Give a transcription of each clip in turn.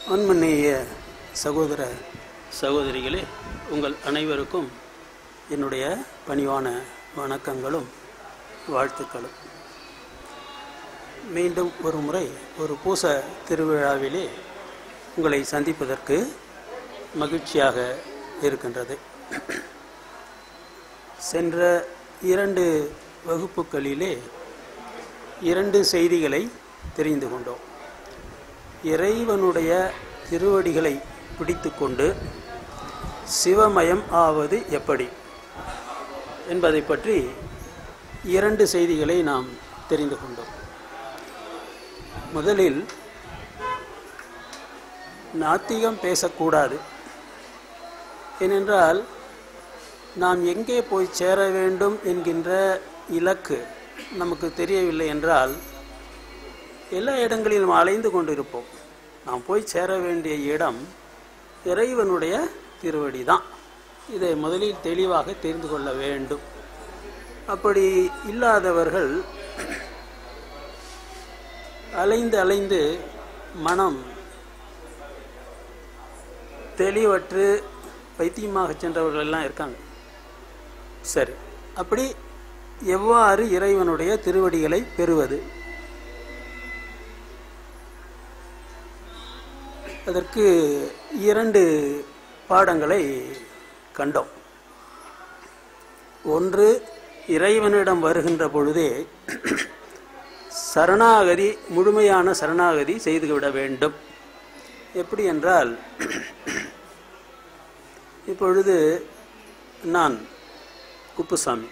அன்மநேய சகோதர சகோதரிகளே உங்கள் அனைவருக்கும் என்னுடைய பணிவான வணக்கங்களும் வாழ்த்துக்களும் மீண்டும் ஒரு முறை ஒரு பூச திருவிழாவிலே உங்களை சந்திப்பதற்கு மகிழ்ச்சியாக இருக்கின்றது சென்ற இரண்டு வகுப்புகளிலே இரண்டு செய்திகளை தெரிந்து கொண்டோம் இறைவனுடைய திருவடிகளை பிடித்துக்கொண்டு சிவமயம் ஆவது எப்படி என்பதை பற்றி இரண்டு செய்திகளை நாம் தெரிந்து கொண்டோம் முதலில் நாத்திகம் பேசக்கூடாது ஏனென்றால் நாம் எங்கே போய் சேர வேண்டும் என்கின்ற இலக்கு நமக்கு தெரியவில்லை என்றால் எல்லா இடங்களிலும் அலைந்து கொண்டிருப்போம் நாம் போய் சேர வேண்டிய இடம் இறைவனுடைய திருவடி தான் இதை முதலில் தெளிவாக தெரிந்து கொள்ள வேண்டும் அப்படி இல்லாதவர்கள் அலைந்து அலைந்து மனம் தெளிவற்று பைத்தியமாக சென்றவர்கள் எல்லாம் இருக்காங்க சரி அப்படி எவ்வாறு இறைவனுடைய திருவடிகளை பெறுவது அதற்கு இரண்டு பாடங்களை கண்டோம் ஒன்று இறைவனிடம் வருகின்ற பொழுதே சரணாகதி முழுமையான சரணாகதி செய்துவிட வேண்டும் எப்படி என்றால் இப்பொழுது நான் குப்புசாமி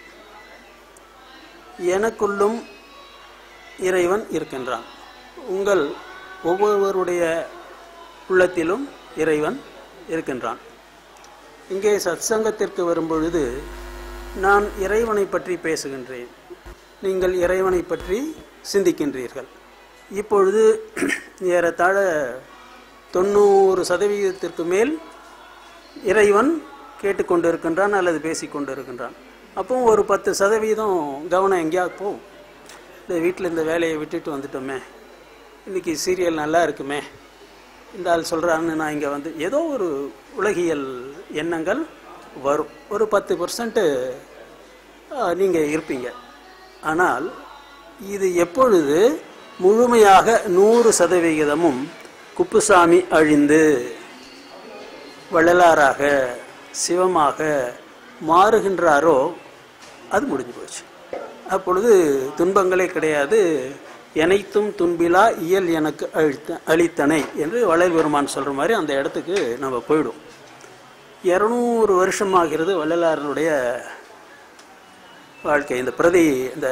எனக்குள்ளும் இறைவன் இருக்கின்றான் உங்கள் ஒவ்வொருவருடைய உள்ளத்திலும் இறைவன் இருக்கின்றான் இங்கே சத்சங்கத்திற்கு வரும்பொழுது நான் இறைவனை பற்றி பேசுகின்றேன் நீங்கள் இறைவனை பற்றி சிந்திக்கின்றீர்கள் இப்பொழுது ஏறத்தாழ தொண்ணூறு சதவீதத்திற்கு மேல் இறைவன் கேட்டுக்கொண்டிருக்கின்றான் அல்லது பேசிக்கொண்டிருக்கின்றான் அப்போ ஒரு பத்து சதவீதம் கவனம் எங்கேயாவது போகும் இந்த வீட்டில் இந்த வேலையை விட்டுட்டு வந்துட்டோமே இன்னைக்கு சீரியல் நல்லா இருக்குமே இந்த ஆள் சொல்கிறான்னு நான் இங்கே வந்து ஏதோ ஒரு உலகியல் எண்ணங்கள் வரும் ஒரு பத்து பர்சன்ட்டு நீங்கள் இருப்பீங்க ஆனால் இது எப்பொழுது முழுமையாக நூறு சதவிகிதமும் குப்புசாமி அழிந்து வள்ளலாராக சிவமாக மாறுகின்றாரோ அது முடிஞ்சு போச்சு அப்பொழுது துன்பங்களே கிடையாது எனைத்தும் துன்பிலா இயல் எனக்கு அழித்த அளித்தனை என்று வள்ளல் பெருமான் சொல்கிற மாதிரி அந்த இடத்துக்கு நம்ம போயிடும் இரநூறு வருஷமாகிறது வள்ளலாரனுடைய வாழ்க்கை இந்த பிரதி இந்த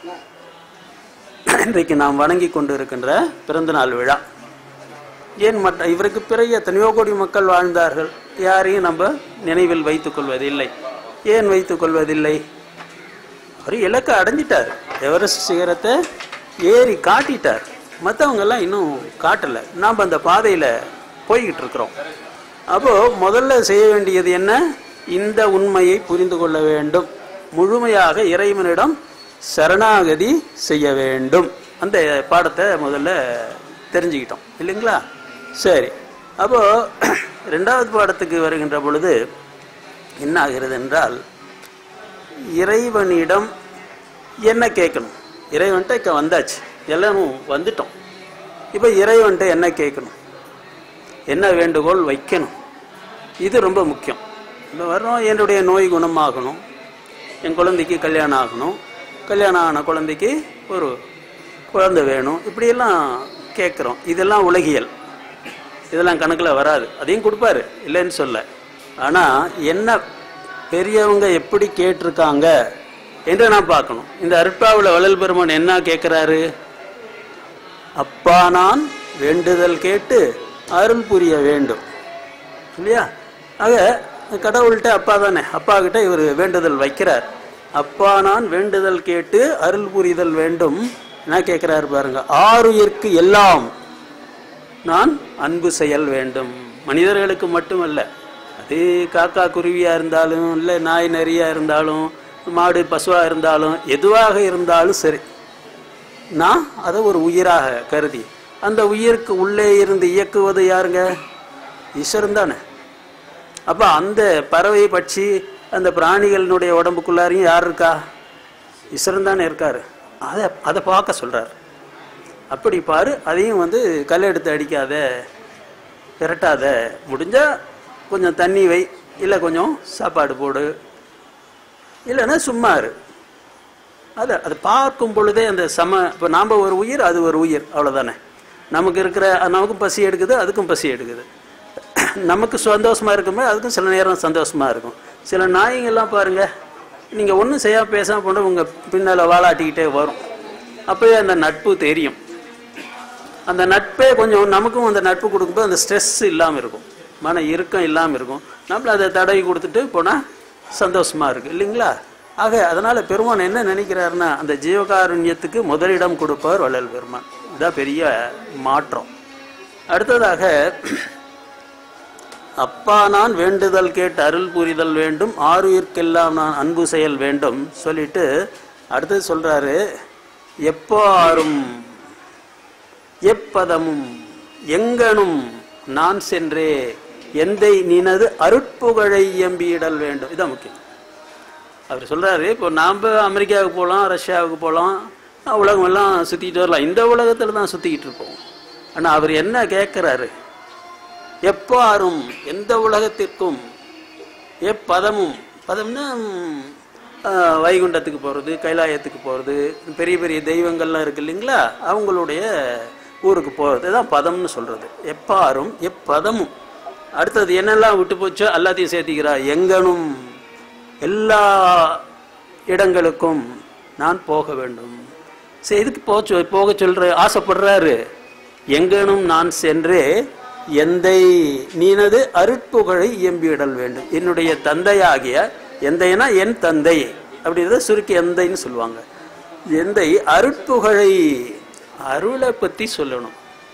இன்றைக்கு நாம் வணங்கி கொண்டு இருக்கின்ற பிறந்தநாள் விழா ஏன் மற்ற இவருக்கு பிறகு எத்தனையோ கோடி மக்கள் வாழ்ந்தார்கள் யாரையும் நம்ம நினைவில் வைத்துக் கொள்வதில்லை ஏன் வைத்துக் கொள்வதில்லை அவர் இலக்கை அடைஞ்சிட்டார் எவரெஸ்ட் சிகரத்தை ஏறி காட்டிட்டார் மற்றவங்கெல்லாம் இன்னும் காட்டலை நாம் அந்த பாதையில் போய்கிட்டு இருக்கிறோம் அப்போது முதல்ல செய்ய வேண்டியது என்ன இந்த உண்மையை புரிந்து கொள்ள வேண்டும் முழுமையாக இறைவனிடம் சரணாகதி செய்ய வேண்டும் அந்த பாடத்தை முதல்ல தெரிஞ்சுக்கிட்டோம் இல்லைங்களா சரி அப்போது ரெண்டாவது பாடத்துக்கு வருகின்ற பொழுது என்ன ஆகிறது என்றால் இறைவனிடம் என்ன கேட்கணும் இறைவன்ட்ட இக்க வந்தாச்சு எல்லாரும் வந்துட்டோம் இப்போ இறைவன்ட்ட என்ன கேட்கணும் என்ன வேண்டுகோள் வைக்கணும் இது ரொம்ப முக்கியம் இப்போ வர்றோம் என்னுடைய நோய் குணமாகணும் என் குழந்தைக்கு கல்யாணம் ஆகணும் கல்யாணம் ஆன குழந்தைக்கு ஒரு குழந்தை வேணும் இப்படியெல்லாம் கேட்குறோம் இதெல்லாம் உலகியல் இதெல்லாம் கணக்கில் வராது அதையும் கொடுப்பாரு இல்லைன்னு சொல்ல ஆனால் என்ன பெரியவங்க எப்படி கேட்டிருக்காங்க என்று நான் பார்க்கணும் இந்த அருட்பாவில் வள்ளல் பெருமான் என்ன கேட்குறாரு அப்பா நான் வேண்டுதல் கேட்டு அருள் புரிய வேண்டும் இல்லையா ஆக கடவுள்கிட்ட அப்பா தானே அப்பா கிட்ட இவர் வேண்டுதல் வைக்கிறார் அப்பா நான் வேண்டுதல் கேட்டு அருள் புரிதல் வேண்டும் என்ன கேட்கிறாரு பாருங்க ஆறுயிர்க்கு எல்லாம் நான் அன்பு செயல் வேண்டும் மனிதர்களுக்கு மட்டுமல்ல அது காக்கா குருவியா இருந்தாலும் இல்லை நாய் நரியா இருந்தாலும் மாடு பசுவா இருந்தாலும் எதுவாக இருந்தாலும் சரி நான் அதை ஒரு உயிராக கருதி அந்த உயிருக்கு உள்ளே இருந்து இயக்குவது யாருங்க ஈஸ்வரன் தானே அப்போ அந்த பறவை பட்சி அந்த பிராணிகளினுடைய உடம்புக்குள்ளாரையும் யார் இருக்கா ஈஸ்வரன் தானே இருக்காரு அதை அதை பார்க்க சொல்றார் அப்படி பாரு அதையும் வந்து கல் எடுத்து அடிக்காத விரட்டாத முடிஞ்சா கொஞ்சம் தண்ணி வை இல்லை கொஞ்சம் சாப்பாடு போடு இல்லைன்னா சும்மா இரு அது அது பார்க்கும் பொழுதே அந்த சம இப்போ நாம் ஒரு உயிர் அது ஒரு உயிர் அவ்வளோதானே நமக்கு இருக்கிற நமக்கும் பசி எடுக்குது அதுக்கும் பசி எடுக்குது நமக்கு சந்தோஷமா இருக்குமே அதுக்கும் சில நேரம் சந்தோஷமா இருக்கும் சில நாய்ங்கெல்லாம் பாருங்க நீங்கள் ஒன்றும் செய்யாம பேசாமல் போன உங்கள் பின்னால் வாலாட்டிக்கிட்டே வரும் அப்போயே அந்த நட்பு தெரியும் அந்த நட்பே கொஞ்சம் நமக்கும் அந்த நட்பு கொடுக்கும்போது அந்த ஸ்ட்ரெஸ் இல்லாமல் இருக்கும் மன இறுக்கம் இல்லாமல் இருக்கும் நம்மள அதை தடவி கொடுத்துட்டு போனால் சந்தோஷமா இருக்கு இல்லைங்களா ஆக அதனால பெருமான் என்ன நினைக்கிறாருன்னா அந்த ஜீவகாருண்யத்துக்கு முதலிடம் கொடுப்பவர் வள்ளல் பெருமான் இதுதான் பெரிய மாற்றம் அடுத்ததாக அப்பா நான் வேண்டுதல் கேட்டு அருள் புரிதல் வேண்டும் ஆறுயிர்க்கெல்லாம் நான் அன்பு செயல் வேண்டும் சொல்லிட்டு அடுத்தது சொல்றாரு எப்பாரும் எப்பதமும் எங்கனும் நான் சென்றே எந்தை நினது அருட்புகழை எம்பியிடல் வேண்டும் இதான் முக்கியம் அவர் சொல்றாரு இப்போ நாம் அமெரிக்காவுக்கு போகலாம் ரஷ்யாவுக்கு போகலாம் உலகம் எல்லாம் சுற்றிட்டு வரலாம் இந்த உலகத்தில் தான் சுற்றிக்கிட்டு இருப்போம் ஆனால் அவர் என்ன கேட்குறாரு எப்பாரும் எந்த உலகத்திற்கும் எப்பதமும் பதம்னா ம், ஆ, வைகுண்டத்துக்கு போகிறது கைலாயத்துக்கு போகிறது பெரிய பெரிய தெய்வங்கள்லாம் இருக்கு இல்லைங்களா அவங்களுடைய ஊருக்கு போகிறது தான் பதம்னு சொல்கிறது எப்பாரும் எப்பதமும் அடுத்தது என்னெல்லாம் விட்டு போச்சோ எல்லாத்தையும் சேர்த்திக்கிறா எங்கனும் எல்லா இடங்களுக்கும் நான் போக வேண்டும் சரி இதுக்கு போக போக சொல்ற ஆசைப்படுறாரு எங்கனும் நான் சென்றே எந்தை நீனது அருட்புகழை இயம்பிவிடல் வேண்டும் என்னுடைய தந்தையாகிய எந்தைனா என் தந்தை அப்படின்றத சுருக்கி எந்தைன்னு சொல்லுவாங்க எந்தை அருட்புகழை அருளை பத்தி சொல்லணும்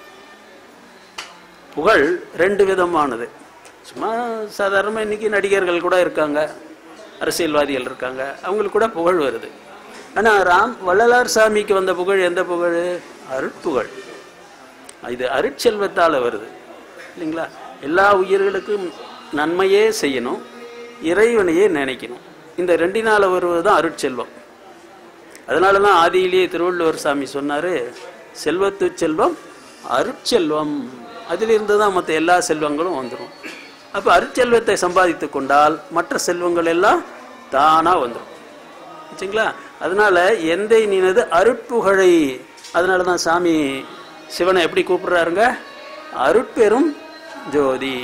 புகழ் ரெண்டு விதமானது சும்மா சாதாரணமாக இன்னைக்கு நடிகர்கள் கூட இருக்காங்க அரசியல்வாதிகள் இருக்காங்க அவங்களுக்கு கூட புகழ் வருது ஆனால் ராம் வள்ளலார் சாமிக்கு வந்த புகழ் எந்த புகழ் அருட்புகழ் இது அருட்செல்வத்தால் வருது இல்லைங்களா எல்லா உயிர்களுக்கும் நன்மையே செய்யணும் இறைவனையே நினைக்கணும் இந்த ரெண்டினால வருவது தான் அருட்செல்வம் அதனால தான் ஆதியிலேயே திருவள்ளுவர் சாமி சொன்னாரு செல்வத்து செல்வம் அருட்செல்வம் அதிலிருந்து தான் மற்ற எல்லா செல்வங்களும் வந்துடும் அப்போ அருட்செல்வத்தை சம்பாதித்து கொண்டால் மற்ற செல்வங்கள் எல்லாம் தானா வந்துடும் வச்சுங்களா அதனால எந்தை நினது அருட்புகழை அதனால தான் சாமி சிவனை எப்படி கூப்பிடுறாருங்க அருட்பெரும் ஜோதி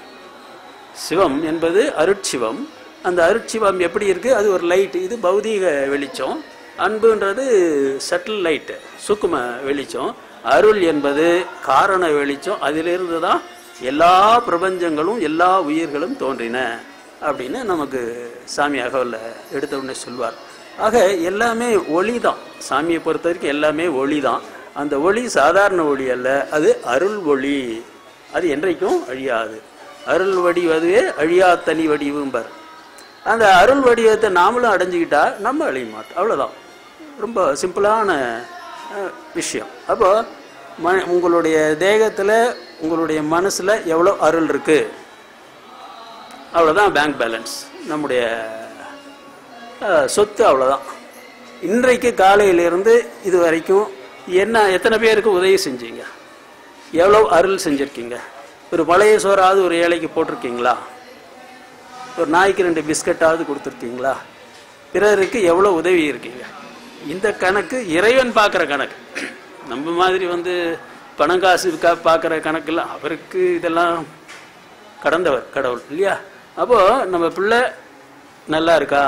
சிவம் என்பது அருட்சிவம் அந்த அருட்சிவம் எப்படி இருக்கு அது ஒரு லைட் இது பௌதீக வெளிச்சம் அன்புன்றது சட்டில் லைட் சுக்கும வெளிச்சம் அருள் என்பது காரண வெளிச்சம் அதிலிருந்து தான் எல்லா பிரபஞ்சங்களும் எல்லா உயிர்களும் தோன்றின அப்படின்னு நமக்கு சாமி அகவல்ல எடுத்த உடனே சொல்வார் ஆக எல்லாமே ஒளி தான் சாமியை பொறுத்த வரைக்கும் எல்லாமே ஒளி தான் அந்த ஒளி சாதாரண ஒளி அல்ல அது அருள் ஒளி அது என்றைக்கும் அழியாது அருள் வடிவதுவே அழியா தனி வடிவும்பர் அந்த அருள் வடிவத்தை நாமளும் அடைஞ்சுக்கிட்டா நம்ம அழிய மாட்டோம் அவ்வளோதான் ரொம்ப சிம்பிளான அஹ், விஷயம் அப்போ ம உங்களுடைய தேகத்தில் உங்களுடைய மனசில் எவ்வளோ அருள் இருக்கு அவ்வளோதான் பேங்க் பேலன்ஸ் நம்முடைய அஹ், சொத்து அவ்வளோதான் இன்றைக்கு காலையிலிருந்து இது வரைக்கும் என்ன எத்தனை பேருக்கு உதவி செஞ்சீங்க எவ்வளோ அருள் செஞ்சுருக்கீங்க ஒரு பழைய சோறாவது ஒரு ஏழைக்கு போட்டிருக்கீங்களா ஒரு நாய்க்கு ரெண்டு பிஸ்கட்டாவது கொடுத்துருக்கீங்களா பிறருக்கு எவ்வளோ உதவி இருக்கீங்க இந்த கணக்கு இறைவன் பார்க்குற கணக்கு நம்ம மாதிரி வந்து பணம் காசு கா- பார்க்குற கணக்கில் அவருக்கு இதெல்லாம் கடந்தவர் கடவுள் இல்லையா அப்போ நம்ம பிள்ளை நல்லா இருக்கா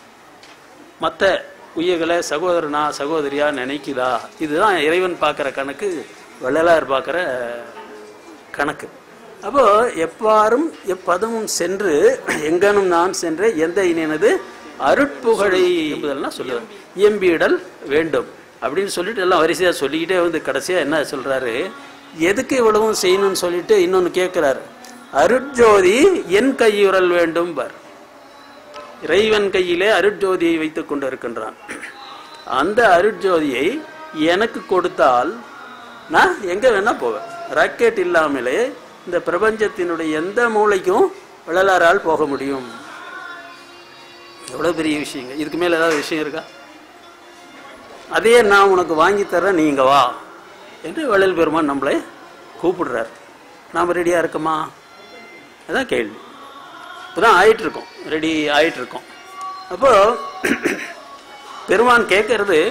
மற்ற உயிர்களை சகோதரனா சகோதரியா நினைக்குதா இதுதான் இறைவன் பார்க்குற கணக்கு வள்ளலார் பார்க்குற கணக்கு அப்போ எப்பாரும் எப்பதமும் சென்று எங்கனும் நான் சென்று எந்த இணைனது அருட்புகழை என்பதெல்லாம் சொல்லுவார் இயம்பிடல் வேண்டும் அப்படின்னு சொல்லிட்டு எல்லாம் வரிசையா சொல்லிக்கிட்டே வந்து கடைசியா என்ன சொல்றாரு எதுக்கு இவ்வளவும் செய்யணும்னு சொல்லிட்டு இன்னொன்னு கேட்கிறாரு அருட்ஜோதி என் கையுறல் வேண்டும் பார் இறைவன் கையிலே அருட்ஜோதியை வைத்துக் கொண்டு இருக்கின்றான் அந்த அருட்ஜோதியை எனக்கு கொடுத்தால் நான் எங்கே வேணால் போவேன் ராக்கெட் இல்லாமலே இந்த பிரபஞ்சத்தினுடைய எந்த மூளைக்கும் வள்ளலாரால் போக முடியும் எவ்வளோ பெரிய விஷயங்க இதுக்கு மேலே ஏதாவது விஷயம் இருக்கா அதையே நான் உனக்கு வாங்கி தரேன் நீங்க வா என்று வள்ளல் பெருமான் நம்மளை கூப்பிடுறார் நாம் ரெடியாக இருக்கோமா அதான் கேள்வி இப்போதான் ஆயிட்டு இருக்கோம் ரெடி ஆயிட்டு இருக்கோம் அப்போ பெருமான் கேட்கறது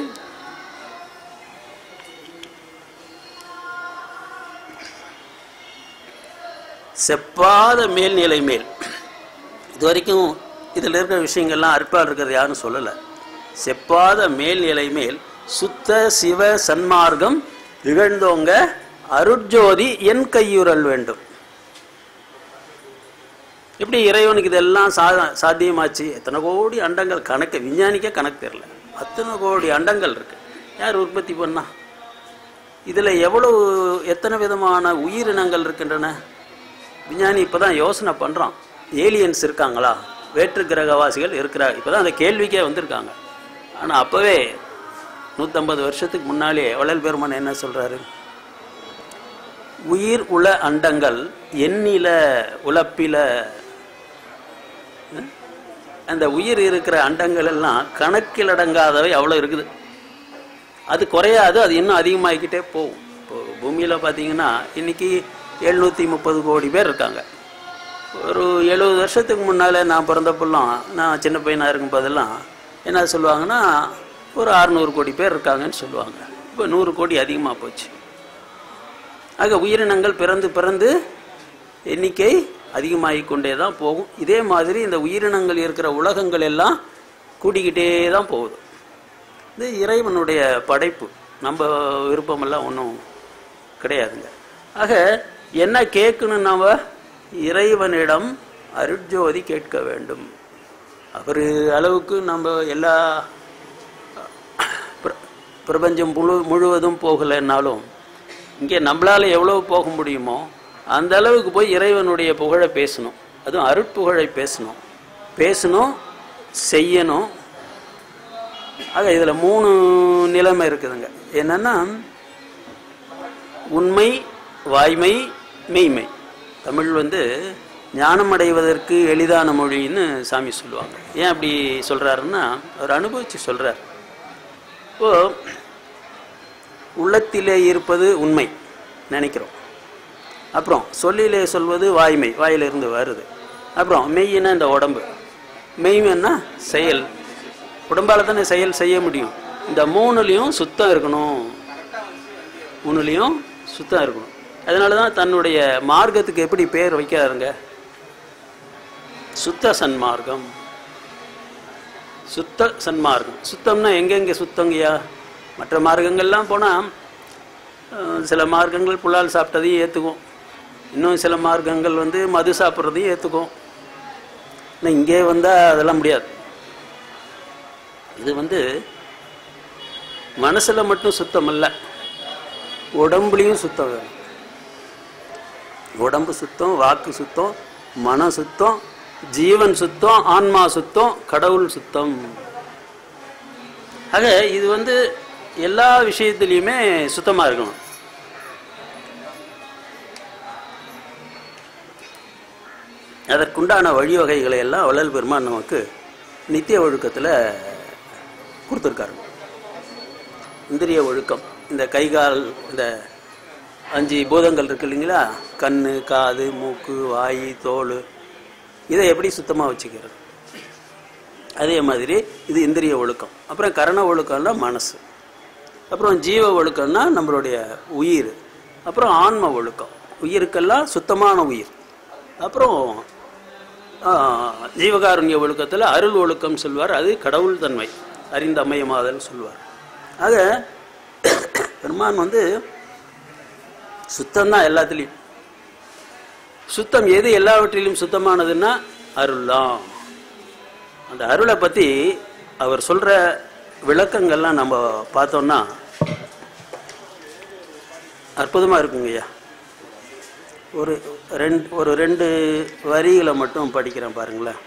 செப்பாத மேல்நிலை மேல் இது வரைக்கும் இதில் இருக்கிற விஷயங்கள்லாம் அற்பா இருக்கிறது யாரும் சொல்லலை செப்பாத மேல்நிலை மேல் சுத்த சிவ சன்மார்க்கம் நிகழ்ந்தோங்க அருட்ஜோதி என் கையுறல் வேண்டும் எப்படி இறைவனுக்கு இதெல்லாம் சா சாத்தியமாச்சு எத்தனை கோடி அண்டங்கள் கணக்கு விஞ்ஞானிக்கே கணக்கு தெரில அத்தனை கோடி அண்டங்கள் இருக்கு யார் உற்பத்தி பண்ணா இதில் எவ்வளவு எத்தனை விதமான உயிரினங்கள் இருக்கின்றன விஞ்ஞானி இப்போ தான் யோசனை பண்ணுறான் ஏலியன்ஸ் இருக்காங்களா வேற்று கிரகவாசிகள் இருக்கிறார் இப்போ தான் அந்த கேள்விக்கே வந்திருக்காங்க ஆனால் அப்போவே நூற்றம்பது வருஷத்துக்கு முன்னாலே வள்ளல் பெருமான் என்ன சொல்கிறாரு உயிர் உள அண்டங்கள் எண்ணில உழப்பில அந்த உயிர் இருக்கிற அண்டங்கள் எல்லாம் கணக்கில் அடங்காதவை அவ்வளோ இருக்குது அது குறையாது அது இன்னும் அதிகமாகிக்கிட்டே போகும் இப்போ பூமியில் பார்த்தீங்கன்னா இன்னைக்கு எழுநூற்றி முப்பது கோடி பேர் இருக்காங்க ஒரு எழுபது வருஷத்துக்கு முன்னால் நான் பிறந்தப்பெல்லாம் நான் சின்ன பையனாக இருக்கும் போதெல்லாம் என்ன சொல்லுவாங்கன்னா ஒரு அறுநூறு கோடி பேர் இருக்காங்கன்னு சொல்லுவாங்க இப்போ நூறு கோடி அதிகமாக போச்சு ஆக உயிரினங்கள் பிறந்து பிறந்து எண்ணிக்கை அதிகமாகிக் கொண்டே தான் போகும் இதே மாதிரி இந்த உயிரினங்கள் இருக்கிற உலகங்கள் எல்லாம் கூடிக்கிட்டே தான் போகுது இது இறைவனுடைய படைப்பு நம்ம விருப்பமெல்லாம் ஒன்றும் கிடையாதுங்க ஆக என்ன கேட்கணும் நாம இறைவனிடம் அருட்ஜோதி கேட்க வேண்டும் அவர் அளவுக்கு நம்ம எல்லா பிர- பிரபஞ்சம் முழு முழுவதும் போகலைன்னாலும் இங்கே நம்மளால எவ்வளவு போக முடியுமோ அந்த அளவுக்கு போய் இறைவனுடைய புகழை பேசணும் அதுவும் அருட்புகழை பேசணும் பேசணும் செய்யணும் ஆக இதில் மூணு நிலைமை இருக்குதுங்க என்னன்னா உண்மை வாய்மை மெய்மை தமிழ் வந்து ஞானம் அடைவதற்கு எளிதான மொழின்னு சாமி சொல்லுவாங்க ஏன் அப்படி சொல்றாருன்னா அவர் அனுபவிச்சு சொல்றார் இப்போ உள்ளத்திலே இருப்பது உண்மை நினைக்கிறோம் அப்புறம் சொல்லிலே சொல்வது வாய்மை வாயிலிருந்து வருது அப்புறம் மெய்யினா இந்த உடம்பு மெய்மைன்னா செயல் உடம்பால தானே செயல் செய்ய முடியும் இந்த மூணுலேயும் சுத்தம் இருக்கணும் மூணுலேயும் சுத்தம் இருக்கணும் அதனால தான் தன்னுடைய மார்க்கத்துக்கு எப்படி பேர் வைக்கிறாருங்க சுத்த சன்மார்க்கம் சுத்த சன்மார்க்கம் சுத்தம்னா எங்கெங்கே சுத்தங்கய்யா மற்ற மார்க்கங்கள்லாம் போனால் சில மார்க்கங்கள் புலால் சாப்பிட்டதையும் ஏற்றுக்கும் இன்னும் சில மார்க்கங்கள் வந்து மது சாப்பிட்றதையும் ஏற்றுக்கும் ஆனால் இங்கே வந்தால் அதெல்லாம் முடியாது இது வந்து மனசில் மட்டும் சுத்தம் அல்ல உடம்புலையும் சுத்தம் வேணும் உடம்பு சுத்தம் வாக்கு சுத்தம் மன சுத்தம் ஜீவன் சுத்தம் ஆன்மா சுத்தம் கடவுள் சுத்தம் ஆக இது வந்து எல்லா விஷயத்துலையுமே சுத்தமா இருக்கணும் அதற்குண்டான வழிவகைகளை எல்லாம் வள்ளல் பெருமான் நமக்கு நித்திய ஒழுக்கத்தில் கொடுத்துருக்காரு இந்திரிய ஒழுக்கம் இந்த கை கால் இந்த அஞ்சு பூதங்கள் இருக்கு இல்லைங்களா கண் காது மூக்கு வாய் தோல் இதை எப்படி சுத்தமாக வச்சுக்கிறது அதே மாதிரி இது இந்திரிய ஒழுக்கம் அப்புறம் கரண ஒழுக்கம்னா மனசு அப்புறம் ஜீவ ஒழுக்கம்னா நம்மளுடைய உயிர் அப்புறம் ஆன்ம ஒழுக்கம் உயிருக்கெல்லாம் சுத்தமான உயிர் அப்புறம் ஆ, ஜீவகாருண்ய ஒழுக்கத்தில் அருள் ஒழுக்கம் சொல்வார் அது கடவுள் தன்மை அறிந்த அமையமாதல் சொல்வார் ஆக பெருமான் வந்து சுத்தம்தான் எல்லாத்துலேயும் சுத்தம் எது எல்லாவற்றிலும் சுத்தமானதுன்னா அருள் தான் அந்த அருளை பற்றி அவர் சொல்கிற விளக்கங்கள்லாம் நம்ம பார்த்தோம்னா அற்புதமாக இருக்குங்க ஐயா ஒரு ரெண்டு ஒரு ரெண்டு வரிகளை மட்டும் படிக்கிறேன் பாருங்களேன்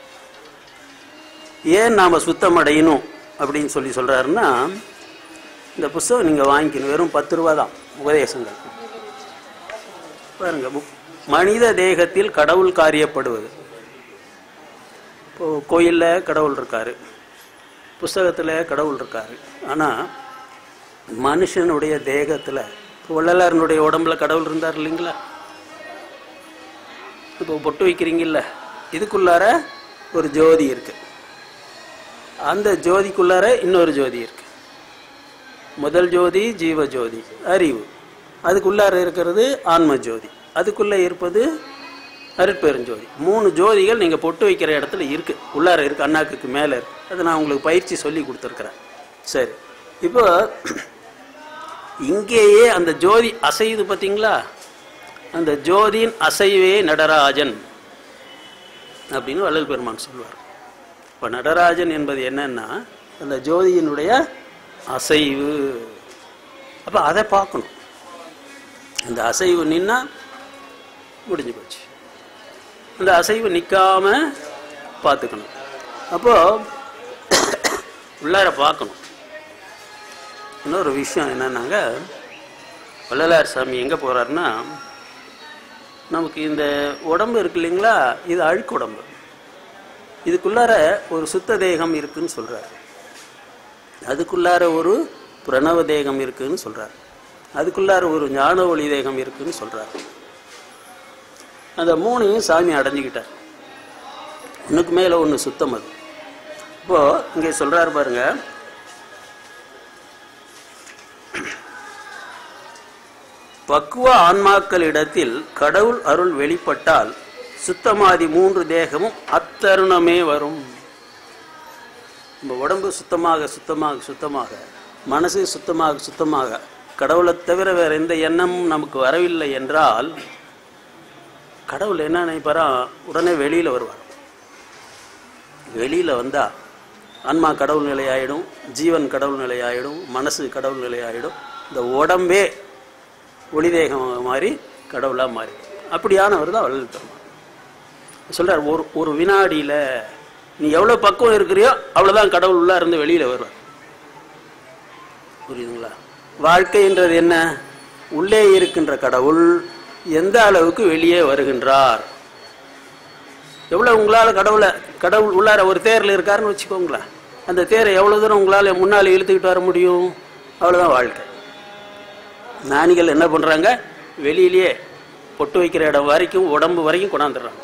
ஏன் நாம் சுத்தமடையணும் அப்படின்னு சொல்லி சொல்கிறாருன்னா இந்த புஸ்தகம் நீங்கள் வாங்கிக்கணும் வெறும் பத்து ரூபா தான் உபதேசங்கள் பாருங்க புக். மனித தேகத்தில் கடவுள் காரியப்படுவது இப்போ கோயிலில் கடவுள் இருக்காரு புஸ்தகத்தில் கடவுள் இருக்காரு ஆனால் மனுஷனுடைய தேகத்தில் இப்போ வள்ளலாரனுடைய உடம்புல கடவுள் இருந்தார் இல்லைங்களா இப்போ பொட்டு வைக்கிறீங்கல்ல இதுக்குள்ளார ஒரு ஜோதி இருக்கு அந்த ஜோதிக்குள்ளார இன்னொரு ஜோதி இருக்கு முதல் ஜோதி ஜீவ ஜோதி அறிவு அதுக்குள்ளார இருக்கிறது ஆன்ம ஜோதி அதுக்குள்ளே இருப்பது அருட்பெருஞ்சோதி மூணு ஜோதிகள் நீங்கள் பொட்டு வைக்கிற இடத்துல இருக்கு உள்ளார இருக்கு அண்ணாக்குக்கு மேலே இருக்கு அதை நான் உங்களுக்கு பயிற்சி சொல்லி கொடுத்துருக்குறேன் சரி இப்போ இங்கேயே அந்த ஜோதி அசையுது பார்த்தீங்களா அந்த ஜோதியின் அசைவே நடராஜன் அப்படின்னு வள்ளல் பெருமான் சொல்வார் இப்போ நடராஜன் என்பது என்னன்னா அந்த ஜோதியினுடைய அசைவு அப்போ அதை பார்க்கணும் அந்த அசைவு நின்னா முடிஞ்சு போச்சு அந்த அசைவு நிற்காம பார்த்துக்கணும் அப்போ உள்ளார பார்க்கணும் இன்னொரு விஷயம் என்னன்னாங்க வள்ளலார் சாமி எங்கே போகிறாருன்னா நமக்கு இந்த உடம்பு இருக்கு இல்லைங்களா இது அழுக்கு உடம்பு இதுக்குள்ளார ஒரு சுத்த தேகம் இருக்குன்னு சொல்றாரு அதுக்குள்ளார ஒரு பிரணவ தேகம் இருக்குன்னு சொல்றாரு அதுக்குள்ளார ஒரு ஞான ஒளி தேகம் இருக்குன்னு சொல்றாரு அந்த மூணையும் சாமி அடைஞ்சுக்கிட்டார் ஒன்றுக்கு மேலே ஒன்று சுத்தம் அது இப்போ இங்கே சொல்றாரு பாருங்க பக்குவ ஆன்மாக்களிடத்தில் கடவுள் அருள் வெளிப்பட்டால் சுத்தமாதி மூன்று தேகமும் அத்தருணமே வரும் நம்ம உடம்பு சுத்தமாக சுத்தமாக சுத்தமாக மனசு சுத்தமாக சுத்தமாக கடவுளை தவிர வேற எந்த எண்ணமும் நமக்கு வரவில்லை என்றால் கடவுள் என்ன நினைப்பாரா உடனே வெளியில வருவார் வெளியில வந்தா ஆன்மா கடவுள் நிலையாயிடும் ஜீவன் கடவுள் நிலையாயிடும் மனசு கடவுள் நிலையாயிடும் இந்த உடம்பே ஒளி தேகம் மாறி கடவுளாக மாறி அப்படியானவர் தான் வள்ளல் பெருமான் சொல்றார் ஒரு ஒரு வினாடியில நீ எவ்வளவு பக்குவம் இருக்கிறியோ அவ்வளவுதான் கடவுள் உள்ள இருந்து வெளியில வருவார் புரியுதுங்களா வாழ்க்கைன்றது என்ன உள்ளே இருக்கின்ற கடவுள் எந்த அளவுக்கு வெளியே வருகின்றார் எவ்வளவு உங்களால கடவுளை கடவுள் உள்ளார ஒரு தேர்ல இருக்காருன்னு வச்சுக்கோங்களேன் அந்த தேரை எவ்வளவு தூரம் உங்களால முன்னால இழுத்துக்கிட்டு வர முடியும் அவ்வளவுதான் வாழ்க்கை ஞானிகள் என்ன பண்றாங்க வெளியிலேயே பொட்டு வைக்கிற இடம் வரைக்கும் உடம்பு வரைக்கும் கொண்டாந்துடுறாங்க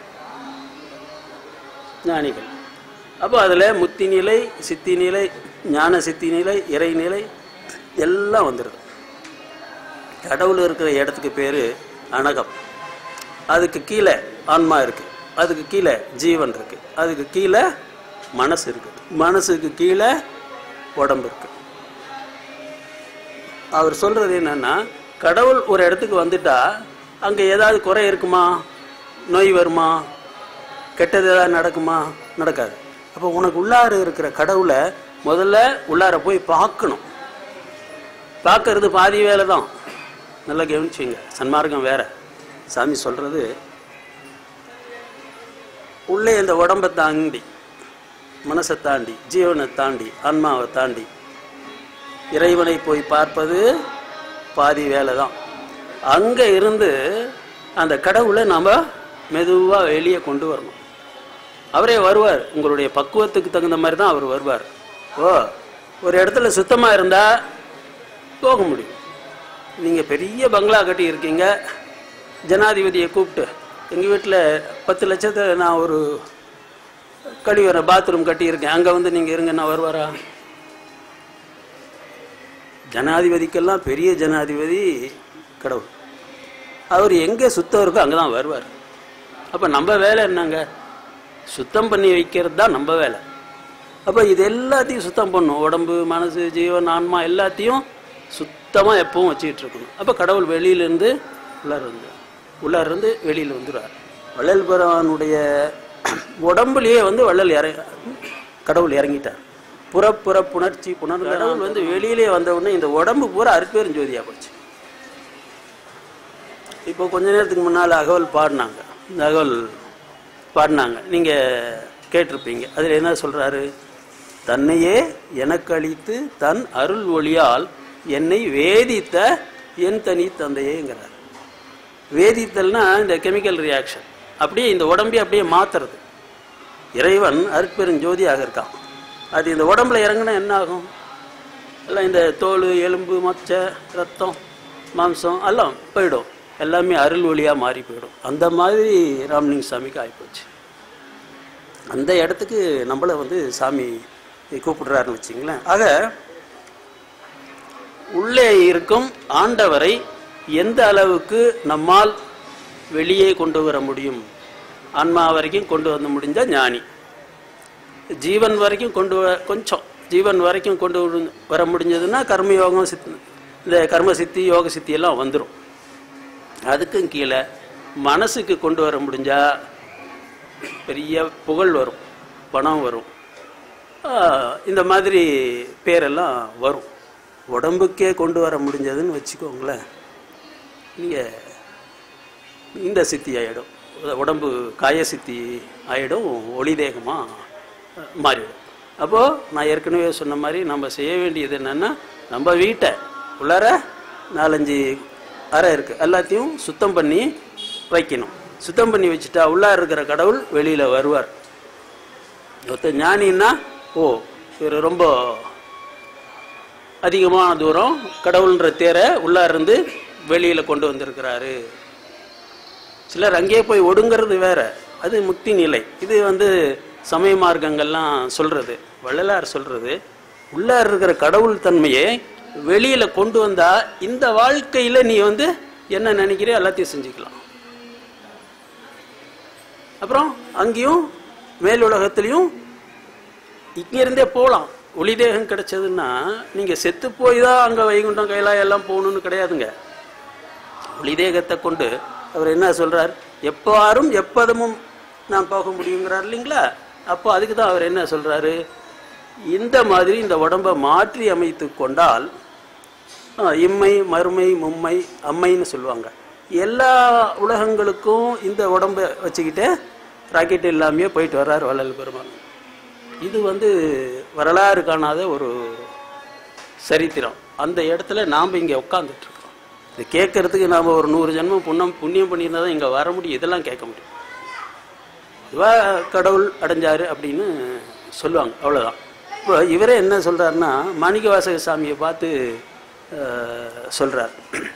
ஞானிகள் அப்போ அதில் முத்தி நிலை சித்தி நிலை ஞான சித்தி நிலை இறை நிலை எல்லாம் வந்துடுது கடவுள் இருக்கிற இடத்துக்கு பேர் அனகம் அதுக்கு கீழே ஆன்மா இருக்கு அதுக்கு கீழே ஜீவன் இருக்கு அதுக்கு கீழே மனசு இருக்கு மனசுக்கு கீழே உடம்பு இருக்கு அவர் சொல்றது என்னன்னா கடவுள் ஒரு இடத்துக்கு வந்துட்டா அங்க ஏதாவது குறை இருக்குமா நோய் வருமா கெட்டது ஏதாவது நடக்குமா நடக்காது அப்போ உனக்கு உள்ளார இருக்கிற கடவுளை முதல்ல உள்ளார போய் பார்க்கணும் பார்க்கறது பாதி வேலை தான் நல்லா கவனிச்சுங்க சன்மார்க்கம் வேற சாமி சொல்றது உள்ளே இந்த உடம்பை தாண்டி மனசை தாண்டி ஜீவனை தாண்டி ஆன்மாவை தாண்டி இறைவனை போய் பார்ப்பது பாதி வேலை தான் அங்கே இருந்து அந்த கடவுளை நாம் மெதுவாக வெளியே கொண்டு வரணும் அவரே வருவார் உங்களுடைய பக்குவத்துக்கு தகுந்த மாதிரி தான் அவர் வருவார் ஓ ஒரு இடத்துல சுத்தமாக இருந்தால் போக முடியும் நீங்கள் பெரிய பங்களா கட்டி இருக்கீங்க ஜனாதிபதியை கூப்பிட்டு எங்கள் வீட்டில் பத்து லட்சத்தை நான் ஒரு கழிவறை பாத்ரூம் கட்டியிருக்கேன் அங்கே வந்து நீங்கள் இருங்க நான் வருவாரா ஜனாதிபதிக்கெல்லாம் பெரிய ஜனாதிபதி கடவுள் அவர் எங்கே சுத்தம் இருக்கோ அங்கே தான் வருவார் அப்போ நம்ம வேலை என்னங்க சுத்தம் பண்ணி வைக்கிறது தான் நம்ம வேலை அப்போ இது எல்லாத்தையும் சுத்தம் பண்ணும் உடம்பு மனசு ஜீவன் ஆன்மா எல்லாத்தையும் சுத்தமாக எப்பவும் வச்சுக்கிட்டு இருக்கணும் அப்போ கடவுள் வெளியிலேருந்து உள்ளார வந்து உள்ளார இருந்து வெளியில் வந்துடுவார் வள்ளல் பெருமானுடைய உடம்புலயே வந்து வள்ளல் இற கடவுள் இறங்கிட்டார் புறப்புற புணர்ச்சி புணர் கடவுள் வந்து வெளியிலே வந்த உடனே இந்த உடம்பு பூரா அற்பேரும் ஜோதியா போச்சு இப்போ கொஞ்ச நேரத்துக்கு முன்னால் அகவல் பாடினாங்க இந்த அகவல் பாடினாங்க நீங்கள் கேட்டிருப்பீங்க அதில் என்ன சொல்கிறாரு தன்னையே எனக்கு அளித்து தன் அருள் ஒளியால் என்னை வேதித்த என் தனி தந்தையேங்கிறார் வேதித்தல்னா இந்த கெமிக்கல் ரியாக்ஷன் அப்படியே இந்த உடம்பை அப்படியே மாத்துறது இறைவன் அருட்பெருஞ்சோதியாக இருக்கான் அது இந்த உடம்புல இறங்குனா என்ன ஆகும் எல்லாம் இந்த தோல் எலும்பு மச்சை ரத்தம் மாம்சம் எல்லாம் போயிடும் எல்லாமே அருள் ஒளியாக மாறி போயிடும் அந்த மாதிரி ராமலிங்க சாமிக்கு ஆகிப்போச்சு அந்த இடத்துக்கு நம்மளை வந்து சாமி கூப்பிடுறாருன்னு வச்சுங்களேன் ஆக உள்ளே இருக்கும் ஆண்டவரை எந்த அளவுக்கு நம்மால் வெளியே கொண்டு வர முடியும் ஆன்மா வரைக்கும் கொண்டு வந்து முடிஞ்சா ஞானி ஜீவன் வரைக்கும் கொண்டு வர கொஞ்சம் ஜீவன் வரைக்கும் கொண்டு வந்து- வர முடிஞ்சதுன்னா கர்மயோகம் சித் இந்த கர்ம சித்தி யோக சித்தி எல்லாம் வந்துடும் அதுக்கும் கீழே மனசுக்கு கொண்டு வர முடிஞ்சா பெரிய புகழ் வரும் பணம் வரும் ஆஹ் இந்த மாதிரி பேரெல்லாம் வரும் உடம்புக்கே கொண்டு வர முடிஞ்சதுன்னு வச்சுக்கோங்களேன் நீங்கள் இந்த சித்தி ஆகிடும் உடம்பு காய சித்தி ஆகிடும் ஒளி தேகமாக மாறிடும் அப்போது நான் ஏற்கனவே சொன்ன மாதிரி நம்ம செய்ய வேண்டியது என்னென்னா நம்ம வீட்டை உள்ளார நாலஞ்சு அறை இருக்குது எல்லாத்தையும் சுத்தம் பண்ணி வைக்கணும் சுத்தம் பண்ணி வச்சுட்டா உள்ளார இருக்கிற கடவுள் வெளியில் வருவார் ஒருத்தர் ஞானின்னா ஓ இவர் ரொம்ப அதிகமான தூரம் கடவுள்ன்ற தேரை உள்ளார இருந்து வெளியில் கொண்டு வந்திருக்கிறாரு சிலர் அங்கேயே போய் ஒடுங்கிறது வேற அது முக்தி நிலை இது வந்து சமய மார்க்கங்கள்லாம் சொல்றது வள்ளலார் சொல்றது உள்ளார இருக்கிற கடவுள் தன்மையை வெளியில கொண்டு வந்தா இந்த வாழ்க்கையில நீ வந்து என்ன நினைக்கிறியோ எல்லாத்தையும் செஞ்சுக்கலாம் அப்புறம் அங்கேயும் மேலுலகத்திலையும் இங்கிருந்தே போகலாம் ஒளி தேகம் கிடைச்சதுன்னா நீங்க செத்து போய் தான் அங்க வைகுண்டம் கைலாயம் எல்லாம் போகணும்னு கிடையாதுங்க ஒளி தேகத்தை கொண்டு அவர் என்ன சொல்றார் எப்பாரும் எப்பதமும் நான் போக முடியுங்கிறார் இல்லைங்களா அப்போ அதுக்கு தான் அவர் என்ன சொல்றாரு இந்த மாதிரி இந்த உடம்பை மாற்றி அமைத்து கொண்டால் ஆ, இம்மை மறுமை மும்மை அம்மைன்னு சொல்லுவாங்க எல்லா உலகங்களுக்கும் இந்த உடம்பை வச்சுக்கிட்டு ராக்கெட் இல்லாமையே போயிட்டு வர்றார் வள்ளல் பெருமான் இது வந்து வரலாறு காணாத ஒரு சரித்திரம் அந்த இடத்துல நாம் இங்கே உட்காந்துட்டு இருக்கோம் இது கேட்கறதுக்கு நாம் ஒரு நூறு ஜென்மம் புண்ணம் புண்ணியம் பண்ணியிருந்தா தான் இங்கே வர முடியும் இதெல்லாம் கேட்க முடியும் இதுவா கடவுள் அடைஞ்சாரு அப்படின்னு சொல்லுவாங்க அவ்வளோதான் இப்போ இவரே என்ன சொல்றாருன்னா மாணிக்கவாசக சாமியை பார்த்து அஹ், சொல்றார்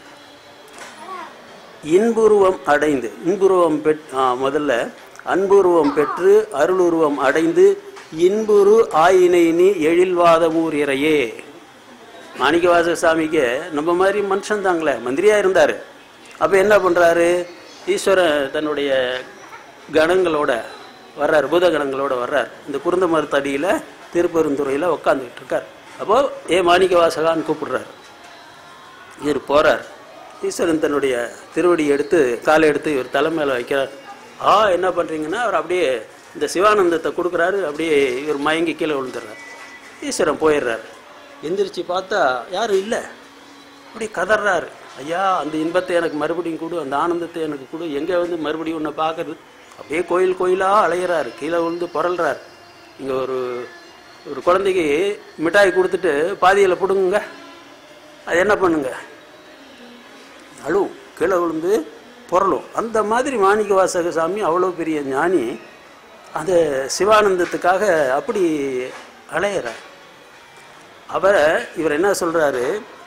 இன்புருவம் அடைந்து இன்புருவம் பெற் ஆ, முதல்ல அன்புருவம் பெற்று அருளுருவம் அடைந்து இன்புரு ஆயினை நீ எழில்வாதமூர் இறையே மாணிக்கவாசக சாமிக்கு நம்ம மாதிரி மனுஷன் தாங்களே மந்திரியா இருந்தாரு அப்ப என்ன பண்றாரு ஈஸ்வரன் தன்னுடைய கணங்களோட வர்றார் பூத கணங்களோட வர்றார் இந்த குருந்த மரத்தடியில திருப்பெருந்துறையில உட்காந்துக்கிட்டு இருக்கார் அப்போ ஏ மாணிக்கவாசகான்னு கூப்பிடுறாரு இவர் போறார் ஈஸ்வரன் தன்னுடைய திருவடி எடுத்து காலை எடுத்து இவர் தலை மேல வைக்கிறார் ஆ என்ன பண்றீங்கன்னா அவர் அப்படியே இந்த சிவானந்தத்தை கொடுக்குறாரு அப்படியே இவர் மயங்கி கீழே விழுந்துடுறார் ஈஸ்வரன் போயிடுறாரு எந்திரிச்சு பார்த்தா யாரும் இல்லை அப்படியே கதறாரு ஐயா அந்த இன்பத்தை எனக்கு மறுபடியும் கொடு அந்த ஆனந்தத்தை எனக்கு கொடு எங்கே வந்து மறுபடியும் உன்னை பார்க்கறது அப்படியே கோயில் கோயிலாக அலையிறாரு கீழே விழுந்து புரள்றாரு இங்கே ஒரு ஒரு குழந்தைக்கு மிட்டாய் கொடுத்துட்டு பாதியில் பிடுங்குங்க அது என்ன பண்ணுங்க அழுவும் கீழே விழுந்து புரளும் அந்த மாதிரி மாணிக்க வாசக சாமி அவ்வளோ பெரிய ஞானி அந்த சிவானந்தத்துக்காக அப்படி அலையிறார் அவரை இவர் என்ன சொல்றாரு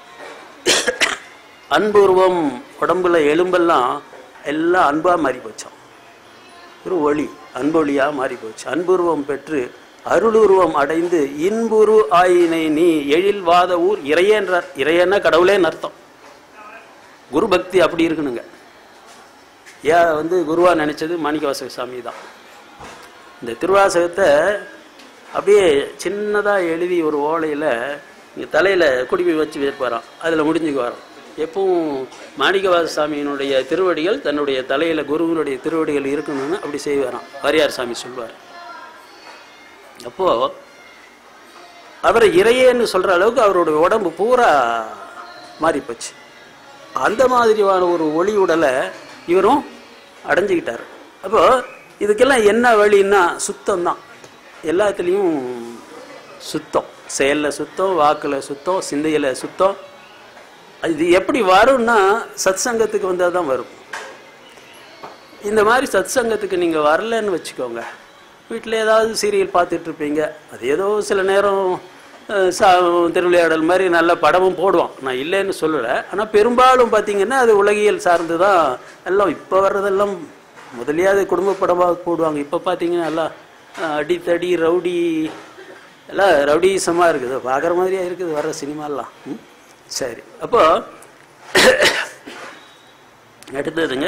அன்புருவம் உடம்புல எலும்பெல்லாம் எல்லாம் அன்பா மாறி போச்சாம் ஒரு ஒளி அன்பொழியா மாறி போச்சு அன்புருவம் பெற்று அருளுருவம் அடைந்து இன்புரு ஆயினை நீ எழில் வாத ஊர் இறையன்றார் இறையன்னா கடவுளேன்னு அர்த்தம் குரு பக்தி அப்படி இருக்கணுங்க ஏன் வந்து குருவா நினைச்சது மாணிக்கவாசக சாமி தான் இந்த திருவாசகத்தை அப்படியே சின்னதாக எழுதி ஒரு ஓலையில் இங்கே தலையில் குடிமை வச்சு வைப்பாராம் அதில் முடிஞ்சுக்கு வரோம் எப்பவும் மாணிக்கவாச சாமியினுடைய திருவடிகள் தன்னுடைய தலையில் குருவினுடைய திருவடிகள் இருக்கணும்னு அப்படி செய்வாராம் வாரியார் சாமி சொல்வார் அப்போது அவரை இறையேன்னு சொல்கிற அளவுக்கு அவருடைய உடம்பு பூரா மாறி போச்சு அந்த மாதிரியான ஒரு ஒளி உடலை இவரும் அடைஞ்சுக்கிட்டார் அப்போ இதுக்கெல்லாம் என்ன வழின்னா சுத்தம் தான் எல்லாத்துலேயும் சுத்தம் செயலில் சுத்தம் வாக்கில் சுத்தம் சிந்தையில் சுத்தம் இது எப்படி வரும்னா சத் சங்கத்துக்கு வந்தால் தான் வரும் இந்த மாதிரி சத் சங்கத்துக்கு நீங்கள் வரலன்னு வச்சுக்கோங்க வீட்டில் ஏதாவது சீரியல் பார்த்துட்டு இருப்பீங்க அது ஏதோ சில நேரம் அஹ், சா திருவிளையாடல் மாதிரி நல்ல படமும் போடுவான் நான் இல்லைன்னு சொல்லலை ஆனால் பெரும்பாலும் பார்த்தீங்கன்னா அது உலகியல் சார்ந்து தான் எல்லாம் இப்போ வர்றதெல்லாம் முதலியாவது குடும்ப படமாக போடுவாங்க இப்போ பார்த்தீங்கன்னா எல்லாம் அஹ், அடித்தடி ரவுடி எல்லாம் ரவுடிசமாக இருக்குது பார்க்குற மாதிரியா இருக்குது வர்ற சினிமாலாம் ம்? சரி அப்போ அடுத்ததுங்க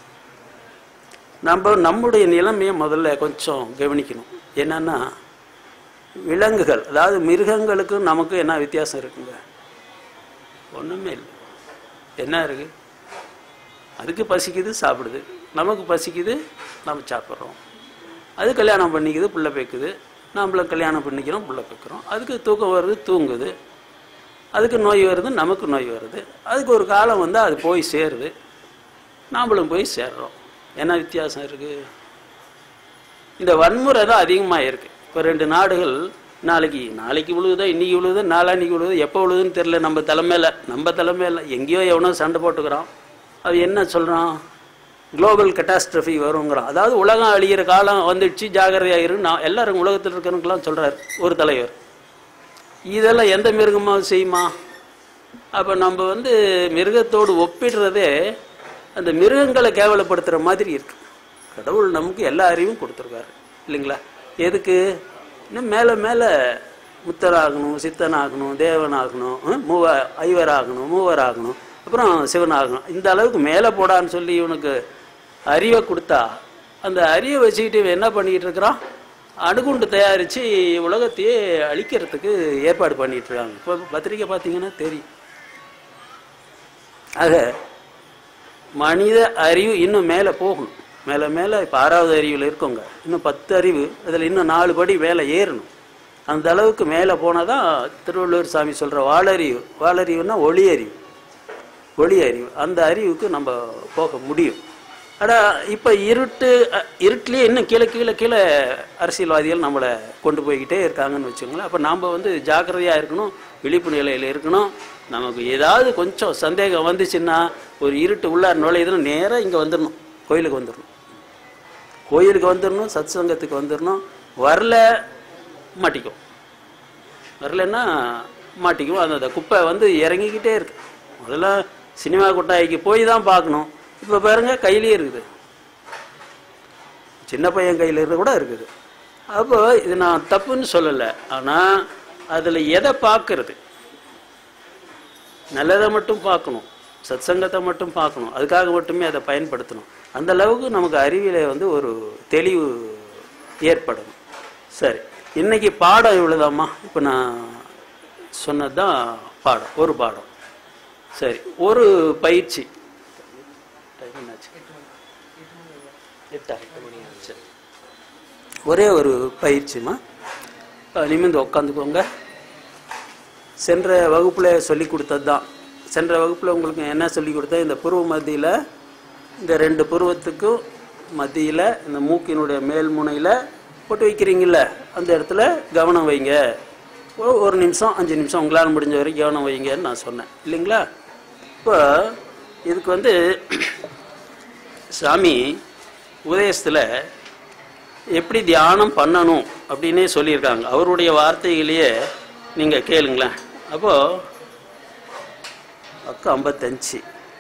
நம்ம நம்முடைய நிலைமையை முதல்ல கொஞ்சம் கவனிக்கணும் என்னன்னா விலங்குகள் அதாவது மிருகங்களுக்கும் நமக்கும் என்ன வித்தியாசம் இருக்குங்க ஒன்றுமே இல்லை என்ன இருக்கு அதுக்கு பசிக்குது சாப்பிடுது நமக்கு பசிக்குது நம்ம சாப்பிட்றோம் அது கல்யாணம் பண்ணிக்குது புள்ள பேக்குது நம்மளும் கல்யாணம் பண்ணிக்கிறோம் புள்ள பேக்குறோம் அதுக்கு தூக்கம் வருது தூங்குது அதுக்கு நோய் வருது நமக்கு நோய் வருது அதுக்கு ஒரு காலம் வந்து அது போய் சேருது நாமளும் போய் சேர்றோம் என்ன வித்தியாசம் இருக்குது இந்த வன்முறை தான் அதிகமாக இருக்குது இப்போ ரெண்டு நாடுகள் நாளைக்கு நாளைக்கு விழுகுதா இன்னைக்கு விழுகுதா நாளான்னைக்கு விழுகுது எப்போ விழுகுதுன்னு தெரில நம்ம தலைமையில் நம்ம தலைமையில் எங்கேயோ எவனோ சண்டை போட்டுக்கிறான் அது என்ன சொல்கிறான் குளோபல் கட்டாஸ்ட்ரஃபி வருங்கிறான் அதாவது உலகம் அழியிற காலம் வந்துடுச்சு ஜாகிரதையாக இரு நான் எல்லாரும் உலகத்தில் இருக்கிறவங்களுக்கெல்லாம் சொல்கிறார் ஒரு தலைவர் இதெல்லாம் எந்த மிருகமாக செய்யுமா அப்போ நம்ம வந்து மிருகத்தோடு ஒப்பிடுறதே அந்த மிருகங்களை கேவலப்படுத்துகிற மாதிரி இருக்கு கடவுள் நமக்கு எல்லா அறிவும் கொடுத்துருக்காரு இல்லைங்களா எதுக்கு இன்னும் மேலே மேலே முத்தராகணும் சித்தனாகணும் தேவனாகணும் ஹம், மூவ ஐவராகணும் மூவராகணும் அப்புறம் சிவனாகணும் இந்த அளவுக்கு மேலே போடான்னு சொல்லி இவனுக்கு அறிவை கொடுத்தா அந்த அறிவை வச்சுக்கிட்டு இவன் என்ன பண்ணிக்கிட்டு இருக்கிறான் அணுகுண்டு தயாரித்து உலகத்தையே அழிக்கிறதுக்கு ஏற்பாடு பண்ணிட்டு இருக்காங்க இப்போ பத்திரிக்கை பார்த்தீங்கன்னா தெரியும் ஆக மனித அறிவு இன்னும் மேலே போகணும் மேலே மேலே இப்போ ஆறாவது அறிவில் இருக்கோங்க இன்னும் பத்து அறிவு அதில் இன்னும் நாலு படி மேலே ஏறணும் அந்த அளவுக்கு மேலே போனால் தான் திருவள்ளுவர் சாமி சொல்கிற வாளறிவு வாளறிவுன்னா ஒளி அறிவு ஒளி அறிவு அந்த அறிவுக்கு நம்ம போக முடியும் ஆனால் இப்போ இருட்டு அ- இருட்டுலேயே இன்னும் கீழே கீழே கீழே அரசியல்வாதிகள் நம்மளை கொண்டு போய்கிட்டே இருக்காங்கன்னு வச்சுக்கோங்களேன் அப்போ நாம் வந்து ஜாக்கிரதையாக இருக்கணும் விழிப்பு நிலையில் இருக்கணும் நமக்கு ஏதாவது கொஞ்சம் சந்தேகம் வந்துச்சுன்னா ஒரு இருட்டு உள்ளார் நுழையுதுன்னு நேராக இங்கே வந்துடணும் கோயிலுக்கு வந்துடணும் கோயிலுக்கு வந்துடணும் சத் சங்கத்துக்கு வந்துடணும் வரல மாட்டிக்கும் வரலன்னா மாட்டிக்கும் அந்த அந்த குப்பை வந்து இறங்கிக்கிட்டே இருக்கு முதல்ல சினிமா கொட்டாய்க்கு போய் தான் பார்க்கணும் இப்போ பாருங்க கையிலேயே இருக்குது சின்ன பையன் கையில் இருந்து கூட இருக்குது அப்போ இது நான் தப்புன்னு சொல்லலை ஆனால் அதில் எதை பார்க்கறது நல்லதை மட்டும் பார்க்கணும் சத்சங்கத்தை மட்டும் பார்க்கணும் அதுக்காக மட்டுமே அதை பயன்படுத்தணும் அந்த அளவுக்கு நமக்கு அறிவியல வந்து ஒரு தெளிவு ஏற்படணும் சரி இன்னைக்கு பாடம் இவ்வளோதாம்மா இப்போ நான் சொன்னது தான் பாடம் ஒரு பாடம் சரி ஒரு பயிற்சி டைம் என்னாச்சு எட்டா சரி ஒரே ஒரு பயிற்சிமா அஹ் நிமிர்ந்து உட்காந்துக்கோங்க சென்ற வகுப்பில் சொல்லி கொடுத்தது தான் சென்ற வகுப்பில் உங்களுக்கு என்ன சொல்லி கொடுத்தா இந்த புருவ மத்தியில் இந்த ரெண்டு புருவத்துக்கும் மத்தியில் இந்த மூக்கினுடைய மேல் முனையில் போட்டு வைக்கிறீங்கல்ல அந்த இடத்துல கவனம் வைங்க ஒ- ஒரு நிமிஷம் அஞ்சு நிமிஷம் உங்களால் முடிஞ்ச வரைக்கும் கவனம் வைங்கன்னு நான் சொன்னேன் இல்லைங்களா இப்போ இதுக்கு வந்து சாமி உதயசத்தில் எப்படி தியானம் பண்ணணும் அப்படின்னே சொல்லியிருக்காங்க அவருடைய வார்த்தைகளையே நீங்கள் கேளுங்களேன் அப்போது அக்கா ஐம்பத்தஞ்சு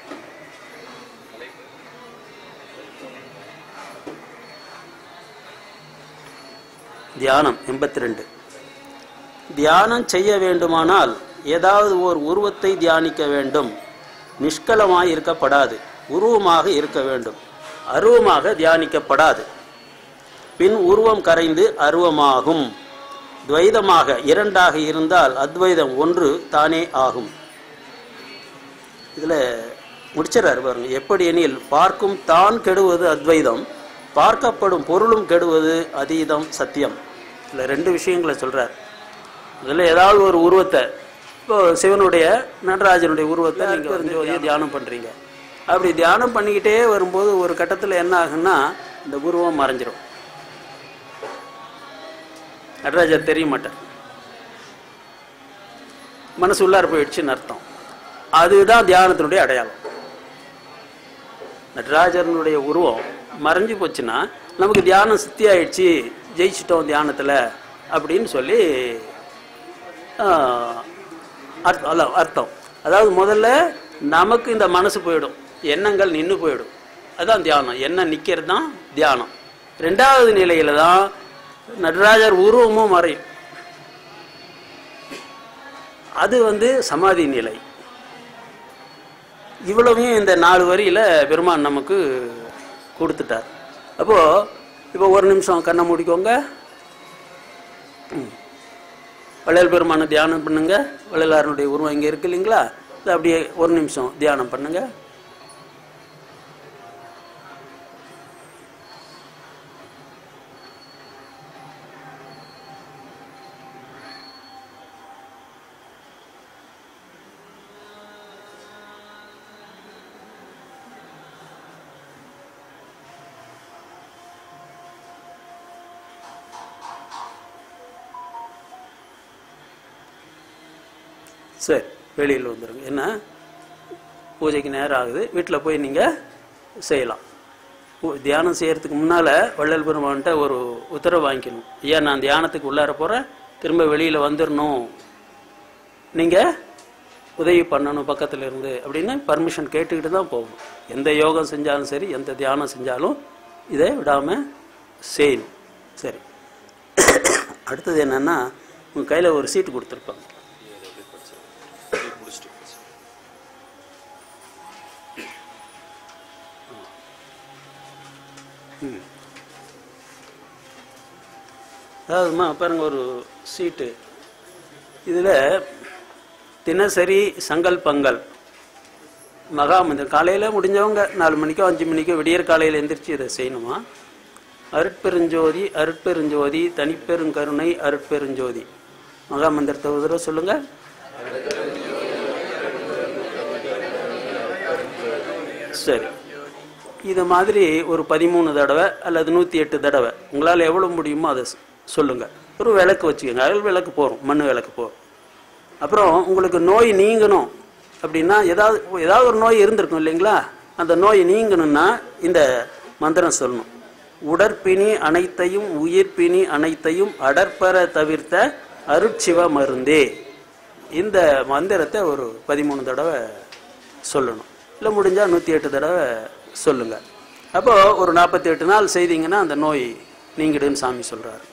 தியானம் எண்பத்தி ரெண்டு தியானம் செய்ய வேண்டுமானால் ஏதாவது ஓர் உருவத்தை தியானிக்க வேண்டும் நிஷ்கலமாய் இருக்கப்படாது உருவமாக இருக்க வேண்டும் அருவமாக தியானிக்கப்படாது பின் உருவம் கரைந்து அருவமாகும் துவைதமாக இரண்டாக இருந்தால் அத்வைதம் ஒன்று தானே ஆகும் இதில் முடிச்சிடறாரு பாருங்க எப்படி எனில் பார்க்கும் தான் கெடுவது அத்வைதம் பார்க்கப்படும் பொருளும் கெடுவது அதீதம் சத்தியம் இதில் ரெண்டு விஷயங்களை சொல்றார் இதில் ஏதாவது ஒரு உருவத்தை இப்போ சிவனுடைய நடராஜனுடைய உருவத்தை நீங்கள் வந்து ஜோதியை தியானம் பண்ணுறீங்க அப்படி தியானம் பண்ணிக்கிட்டே வரும்போது ஒரு கட்டத்தில் என்ன ஆகுன்னா இந்த உருவம் மறைஞ்சிரும் நடராஜர் தெரிய மாட்டார் மனசு உள்ளார போயிடுச்சுன்னு அர்த்தம் அதுதான் தியானத்தினுடைய அடையாளம் நடராஜரனுடைய உருவம் மறைஞ்சு போச்சுன்னா நமக்கு தியானம் சித்தி ஆயிடுச்சு ஜெயிச்சிட்டோம் தியானத்தில் அப்படின்னு சொல்லி ஆஹ், அர்த்தம் அல்ல அர்த்தம் அதாவது முதல்ல நமக்கு இந்த மனசு போயிடும் எண்ணங்கள் நின்று போயிடும் அதான் தியானம் எண்ணம் நிற்கிறது தான் தியானம் ரெண்டாவது நிலையில தான் நடராஜர் உருவமும் மறையும் அது வந்து சமாதி நிலை இவ்வளவையும் இந்த நாலு வரியில பெருமான் நமக்கு கொடுத்துட்டார் அப்போ இப்போ ஒரு நிமிஷம் கண்ணை மூடிக்கோங்க ம். வள்ளல் பெருமான தியானம் பண்ணுங்க வள்ளலாரனுடைய உருவம் இங்கே இருக்கு இல்லைங்களா இது அப்படியே ஒரு நிமிஷம் தியானம் பண்ணுங்க சரி வெளியில் வந்துடுங்க என்ன பூஜைக்கு நேரம் ஆகுது வீட்டில் போய் நீங்கள் செய்யலாம் பூ- தியானம் செய்யறதுக்கு முன்னால் வள்ளல் பெருமான்கிட்ட ஒரு உத்தரவு வாங்கிக்கணும் ஐயா நான் தியானத்துக்கு உள்ளார போகிறேன் திரும்ப வெளியில் வந்துடணும் நீங்கள் உதவி பண்ணணும் பக்கத்தில் இருந்து அப்படின்னு பர்மிஷன் கேட்டுக்கிட்டு தான் போகணும் எந்த யோகம் செஞ்சாலும் சரி எந்த தியானம் செஞ்சாலும் இதை விடாமல் செய்யணும் சரி அடுத்தது என்னன்னா உங்கள் கையில் ஒரு சீட்டு கொடுத்துருப்பாங்க அதாவதுமா பாருங்க ஒரு சீட்டு இதில் தினசரி சங்கல்பங்கள் மகாமந்திரம் காலையில் முடிஞ்சவங்க நாலு மணிக்கோ அஞ்சு மணிக்கோ விடியற் காலையில் எந்திரிச்சு இதை செய்யணுமா அருட்பெருஞ்சோதி அருட்பெருஞ்சோதி தனிப்பெருங்கருணை அருட்பெருஞ்சோதி மகாமந்திரத்தை ஒரு தடவை சொல்லுங்க சரி இது மாதிரி ஒரு பதிமூணு தடவை அல்லது நூற்றி எட்டு தடவை உங்களால் எவ்வளோ முடியுமோ அதை சொ- சொல்லுங்க ஒரு விளக்கு வச்சுக்கோங்க அயல் விளக்கு போகிறோம் மண் விளக்கு போகிறோம் அப்புறம் உங்களுக்கு நோய் நீங்கணும் அப்படின்னா ஏதாவது ஏதாவது ஒரு நோய் இருந்திருக்கும் இல்லைங்களா அந்த நோய் நீங்கணும்னா இந்த மந்திரம் சொல்லணும் உடற்பிணி அனைத்தையும் உயிர்ப்பிணி அனைத்தையும் அடற்பெற தவிர்த்த அருட்சிவ மருந்தே இந்த மந்திரத்தை ஒரு பதிமூணு தடவை சொல்லணும் இல்லை முடிஞ்சால் நூற்றி எட்டு தடவை சொல்லுங்க அப்போ ஒரு நாற்பத்தி எட்டு நாள் செய்தீங்கன்னா அந்த நோய் நீங்கிடுன்னு சாமி சொல்றாரு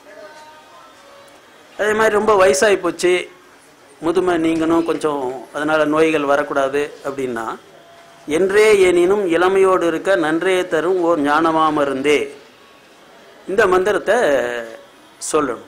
அதே மாதிரி ரொம்ப வயசாகி போச்சு முதுமை நீங்கணும் கொஞ்சம் அதனால நோய்கள் வரக்கூடாது அப்படின்னா என்றே எனினும் இளமையோடு இருக்க நன்றே தரும் ஓர் ஞானமா மருந்தே இந்த மந்திரத்தை சொல்லணும்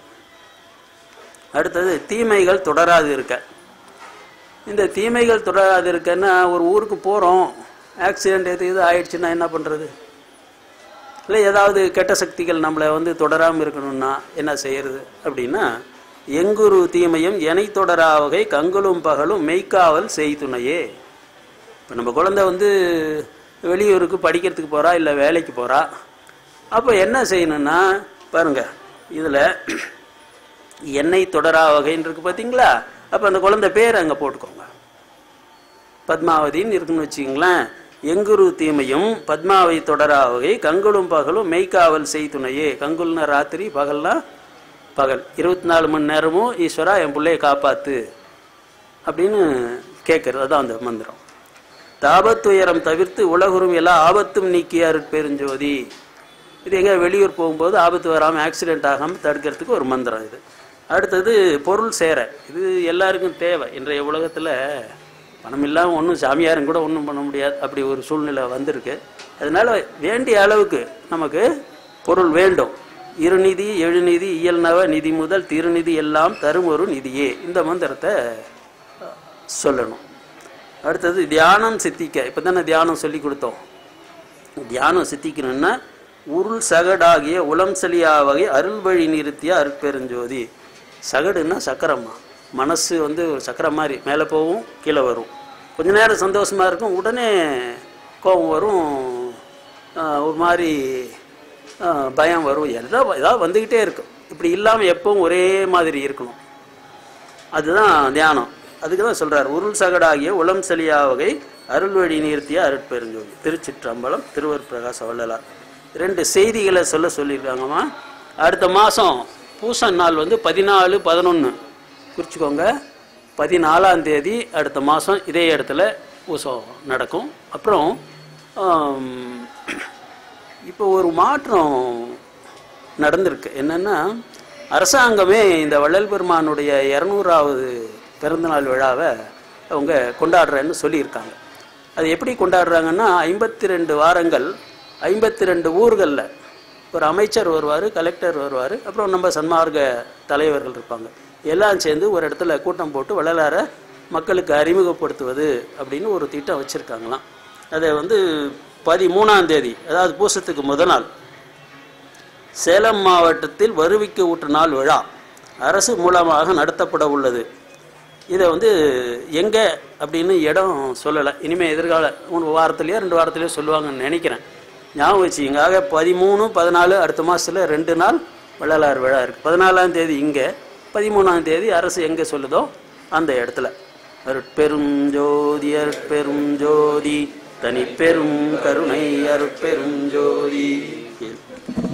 அடுத்தது தீமைகள் தொடராது இருக்க இந்த தீமைகள் தொடராது இருக்கன்னா ஒரு ஊருக்கு போகிறோம் ஆக்சிடென்ட் எது இது ஆயிடுச்சுன்னா என்ன பண்ணுறது இல்லை ஏதாவது கெட்ட சக்திகள் நம்மளை வந்து தொடராமல் இருக்கணும்னா என்ன செய்யறது அப்படின்னா எங்குரு தீமையும் எனை தொடரா வகை கங்குலும் பகலும் மெய்க்காவல் செய்துணையே இப்போ நம்ம குழந்தை வந்து வெளியூருக்கு படிக்கிறதுக்கு போகிறா இல்லை வேலைக்கு போகிறா அப்போ என்ன செய்யணும்னா பாருங்க இதில் எண்ணெய் தொடரா வகைன்னு இருக்கு பார்த்தீங்களா அப்போ அந்த குழந்தை பேர் அங்கே போட்டுக்கோங்க பத்மாவதின்னு இருக்குன்னு வச்சுங்களேன் எங்குரு தீமையும் பத்மாவை தொடரா வகை கங்குலும் பகலும் மெய்க்காவல் செய்துணையே கங்குல்னா ராத்திரி பகல்னா பகல் இருபத்தி நாலு மணி நேரமும் ஈஸ்வரா என் பிள்ளைய காப்பாத்து அப்படின்னு கேட்கறது அதான் அந்த மந்திரம் தாபத்துயரம் தவிர்த்து உலகுறும் எல்லா ஆபத்தும் நீக்கிய அருட்பெருஞ்சோதி இது எங்க வெளியூர் போகும்போது ஆபத்து வராமல் ஆக்சிடென்ட் ஆகாமல் தடுக்கிறதுக்கு ஒரு மந்திரம் இது அடுத்தது பொருள் சேர இது எல்லாருக்கும் தேவை இன்றைய உலகத்தில் பணம் இல்லாமல் ஒன்றும் சாமியாரும் கூட ஒன்றும் பண்ண முடியாது அப்படி ஒரு சூழ்நிலை வந்திருக்கு அதனால வேண்டிய அளவுக்கு நமக்கு பொருள் வேண்டும் இருநிதி எழுநிதி இயல்நவ நிதி முதல் திருநிதி எல்லாம் தரும் ஒரு நிதியே இந்த மந்திரத்தை சொல்லணும் அடுத்தது தியானம் சித்திக்க இப்போ தானே தியானம் சொல்லி கொடுத்தோம் தியானம் சித்திக்கணும்னா உருள் சகடாகிய உளம் செலியா வகை அருள் வழி நிறுத்திய அருட்பெருஞ்சோதி சகடுன்னா சக்கரம்மா மனசு வந்து ஒரு சக்கரம் மாதிரி மேலே போகும் கீழே வரும் கொஞ்ச நேரம் சந்தோஷமா இருக்கும் உடனே கோபம் வரும் ஆஹ் ஒரு மாதிரி ஆஹ் பயம் வரும் எதாவது ஏதாவது வந்துக்கிட்டே இருக்கும் இப்படி இல்லாமல் எப்பவும் ஒரே மாதிரி இருக்கணும் அதுதான் தியானம் அதுக்கு தான் சொல்றார் உருள் சகடாகிய உளம் செலியா வகை அருள் வழி நிறுத்திய அருட்பெருஞ்சோதி திருச்சிற்றம்பலம் திருவர் பிரகாச வள்ளலார் ரெண்டு செய்திகளை சொல்ல சொல்லியிருக்காங்கம்மா அடுத்த மாதம் பூச நாள் வந்து பதினாலு பதினொன்று குறிச்சிக்கோங்க பதினாலாம் தேதி அடுத்த மாதம் இதே இடத்துல பூசம் நடக்கும் அப்புறம் ஆம், இப்போ ஒரு மாற்றம் நடந்திருக்கு என்னன்னா அரசாங்கமே இந்த வள்ளல் பெருமானுடைய இரநூறாவது பிறந்தநாள் விழாவை அவங்க கொண்டாடுறேன்னு சொல்லியிருக்காங்க அது எப்படி கொண்டாடுறாங்கன்னா ஐம்பத்தி ரெண்டு வாரங்கள் ஐம்பத்தி ரெண்டு ஊர்களில் ஒரு அமைச்சர் வருவார் கலெக்டர் வருவார் அப்புறம் நம்ம சன்மார்க்க தலைவர்கள் இருப்பாங்க எல்லாம் சேர்ந்து ஒரு இடத்துல கூட்டம் போட்டு வள்ளலாரை மக்களுக்கு அறிமுகப்படுத்துவது அப்படின்னு ஒரு திட்டம் வச்சுருக்காங்களாம் அதை வந்து பதிமூணாம் தேதி அதாவது பூசத்துக்கு முதல் நாள் சேலம் மாவட்டத்தில் வருவிக்கு ஊற்று நாள் விழா அரசு மூலமாக நடத்தப்பட உள்ளது இதை வந்து எங்கே அப்படின்னு இடம் சொல்லலை இனிமேல் எதிர்கால ஒரு வாரத்துலேயோ ரெண்டு வாரத்துலேயோ சொல்லுவாங்கன்னு நினைக்கிறேன் ஞாபகம் வச்சுக்கோங்க ஆக பதிமூணு பதினாலு அடுத்த மாதத்தில் ரெண்டு நாள் வள்ளலார் விழா இருக்குது பதினாலாம் தேதி இங்கே பதிமூணாம் தேதி அரசு எங்கே சொல்லுதோ அந்த இடத்துல அருட்பெரும் ஜோதி அருட்பெரும் ஜோதி தனி பெரும் கருணை அருட்பெரும் ஜோதி